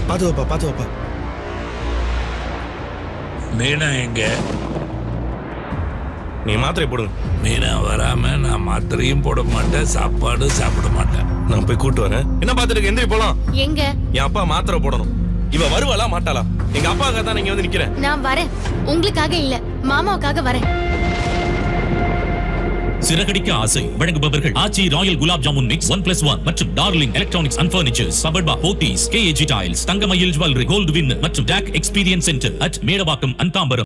பாத்து வைப்பா பாத்து வைப்பா மீனா எங்க நீ மாத்திரை போடுங்க மீனா வராம நான் மாத்திரையும் போட மாட்டேன் சாப்பாடும் சாப்பிட மாட்டேன் நான் போய் கூட்டு வரேன் என்ன பாத்துட்டு எந்திரி போலாம் எங்க என் அப்பா மாத்திரை போடணும் இவ வருவாளா மாட்டாளா எங்க அப்பாவுக்காக தான் நீங்க வந்து நிக்கிறேன் நான் வரேன் உங்களுக்காக இல்ல மாமாவுக்காக வரேன் சிறகடிக்க ஆசை வழங்குபவர்கள் ஆச்சி Royal gulab jamun mix one plus one மற்றும் darling electronics and furnitures பபர்பா Pothys KAG tiles Thangamayil jewellery gold win மற்றும் talk experience centre at Medavakkam அன்தாம்பரம்